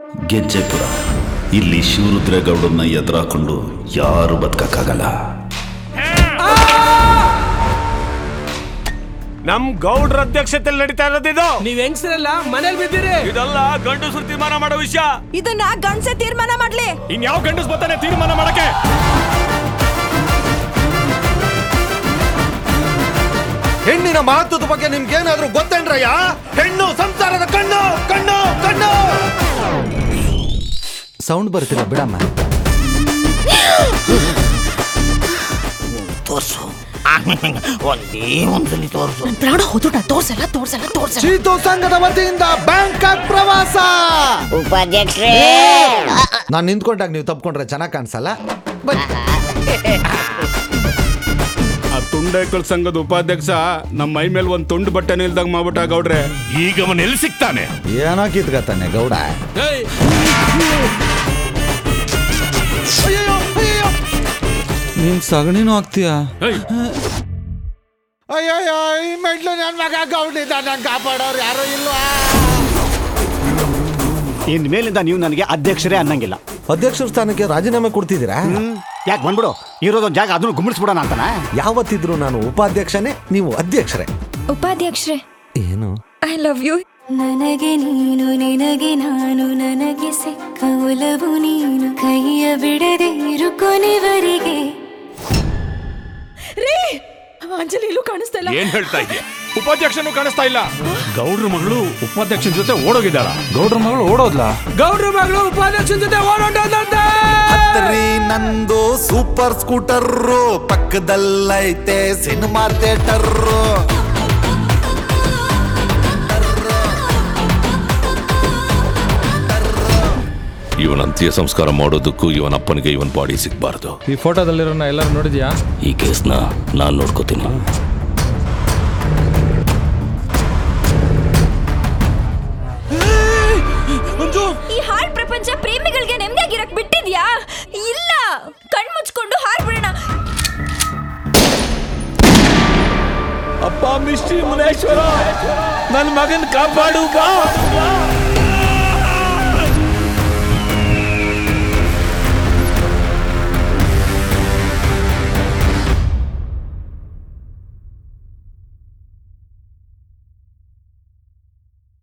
ಗೆಜ್ಜೆಪುರ ಇಲ್ಲಿ ಶಿವರುದ್ರೇಗೌಡನ್ನ ಎದುರಾಕೊಂಡು ಯಾರು ಬದುಕಕ್ಕಾಗಲ್ಲ ನಮ್ ಗೌಡ್ರ ಅಧ್ಯಕ್ಷತೆಯಲ್ಲಿ ನಡೀತಾ ಇರೋದಿದು ನೀವ್ ಹೆಂಗ್ಸರಲ್ಲ ಮನೇಲಿ ಬಿದ್ದೀರಿ ಇದೆಲ್ಲ ಗಂಡಸರು ತೀರ್ಮಾನ ಮಾಡೋ ವಿಷಯ ಇದನ್ನ ಗಂಡ್ಸೆ ತೀರ್ಮಾನ ಮಾಡ್ಲಿ ಇನ್ ಯಾವ ಗಂಡಸ್ ಬರ್ತಾನೆ ತೀರ್ಮಾನ ಮಾಡಕ್ಕೆ ಹೆಣ್ಣಿನ ಮಹತ್ವದ ಬಗ್ಗೆ ನಿಮ್ಗೇನಾದ್ರೂ ಗೊತ್ತೇನ್ರಯ್ಯ ಹೆಣ್ಣು ಸಂಸಾರದ ಕಣ್ಣು ಕಣ್ಣು ಕಣ್ಣು ಸೌಂಡ್ ಬರ್ತಿಲ್ಲ ಬಿಡಮ್ಮ ತೋರ್ಸು ಒಂದೇ ಒಂದ್ಸಲಿ ತೋರ್ಸು ಪ್ರಾಣ ಹೋದೋಣ ತೋರ್ಸಲ್ಲ ತೋರ್ಸಲ್ಲ ತೋರ್ಸಲ್ಲ ಚೀತು ಸಂಘದ ವತಿಯಿಂದ ಬ್ಯಾಂಕಾಕ್ ಪ್ರವಾಸ ಉಪಾಧ್ಯಕ್ಷರೇ ನಾನು ನಿಂತ್ಕೊಂಡಾಗ ನೀವು ತಪ್ಕೊಂಡ್ರೆ ಚೆನ್ನಾಗಿ ಕಾಣಿಸಲ್ಲ ಆ ತುಂಡೇಕಲ್ ಸಂಘದ ಉಪಾಧ್ಯಕ್ಷ ನಮ್ಮ ಮೈ ಮೇಲೆ ಒಂದ್ ತುಂಡು ಬಟ್ಟೆನ ಇಲ್ದಾಗ ಮಾಡ್ಬಿಟ್ಟ ಗೌಡ್ರೆ ಈಗ ಅವನ್ ಎಲ್ಲಿ ಸಿಗ್ತಾನೆ ಏನೋ ಕಿತ್ಕತಾನೆ ಗೌಡ ಏಯ್, ನೀನ್ ಸಗಣಿನೂ ಆಗ್ತೀಯಾ ಅಯ್ಯಯ್ಯೋ ಈ ಮೆಡ್ಲು ನನ್ನ ಮಗ ಗೌಡಿದ್ದ ನಂಗೆ ಕಾಪಾಡೋರು ಯಾರು ಇಲ್ವಾ ಇನ್ ಮೇಲಿಂದ ನೀವು ನನಗೆ ಅಧ್ಯಕ್ಷರೇ ಅನ್ನಂಗಿಲ್ಲ ಅಧ್ಯಕ್ಷರ ಸ್ಥಾನಕ್ಕೆ ರಾಜೀನಾಮೆ ಕೊಡ್ತಿದ್ದೀರಾ ಯಾಕೆ ಬಂದ್ಬಿಡು ಇರೋದೊಂದು ಜಾಗ ಅದನ್ನು ಗುಮ್ಮಡಿಸ್ಬಿಡೋಣ ಅಂತಾನ ಯಾವತ್ತಿದ್ರು ನಾನು ಉಪಾಧ್ಯಕ್ಷನೇ ನೀವು ಅಧ್ಯಕ್ಷರೇ ಉಪಾಧ್ಯಕ್ಷರೇ ಏನು ಐ ಲವ್ ಯು ನನಗೆ ನೀನು ನಿನಗೆ ನಾನು ನನಗೆ ಸಿಕ್ಕ ಒಲವು ನೀನು ಕೈಯ ಬಿಡದೆ ಇರು ಕೊನೆವರೆಗೆ ರೀ ಅಂಜಲಿ ಇಲ್ಲೂ ಕಾಣಿಸ್ತಾ ಇಲ್ಲ ಏನ್ ಹೇಳ್ತಾ ಇದೀಯ ಉಪಾಧ್ಯಕ್ಷನು ಕಾಣಿಸ್ತಾ ಇಲ್ಲ ಗೌಡ್ರ ಮಗಳು ಉಪಾಧ್ಯಕ್ಷನ ಜೊತೆ ಓಡೋಗಿದ್ದಾಳ ಗೌಡ್ರ ಮಗಳು ಓಡೋದ್ಲಾ ಗೌಡ್ರ ಮಗಳು ಉಪಾಧ್ಯಕ್ಷನ ಜೊತೆ ಓಡೋಟದಂತೆ ಹತ್ರಿ ನಂದು ಸೂಪರ್ ಸ್ಕೂಟರ್ ಪಕ್ಕದಲ್ಲೈತೆ ಸಿನಿಮಾ ಥಿಯೇಟರ್ ಇವನ ಅಂತ್ಯ ಸಂಸ್ಕಾರ ಮಾಡೋದಕ್ಕೂ ಇವನ ಅಪ್ಪನಿಗೆ ಇವನ್ ಬಾಡಿ ಸಿಗ್ಬಾರ್ದು ಈ ಫೋಟೋದಲ್ಲಿರೋನ ಎಲ್ಲರೂ ನೋಡಿದ್ಯಾ ಈ ಕೇಸ್ನ ನಾನ್ ನೋಡ್ಕೋತೀನಿ ಈ ಹಾಡ್ ಪ್ರಪಂಚ ಪ್ರೇಮಿಗಳಿಗೆ ನೆಮ್ಮದಿಯಾಗಿರಕ್ ಬಿಟ್ಟಿದ್ಯಾ ಇಲ್ಲ ಕಣ್ ಮುಚ್ಕೊಂಡು ಹಾಡ್ಬಿಡೋಣ ಅಪ್ಪ ಮಿಸ್ಟ್ರಿ ಮುನೇಶ್ವರ ನನ್ನ ಮಗನ್ ಕಾಪಾಡು ಬಾ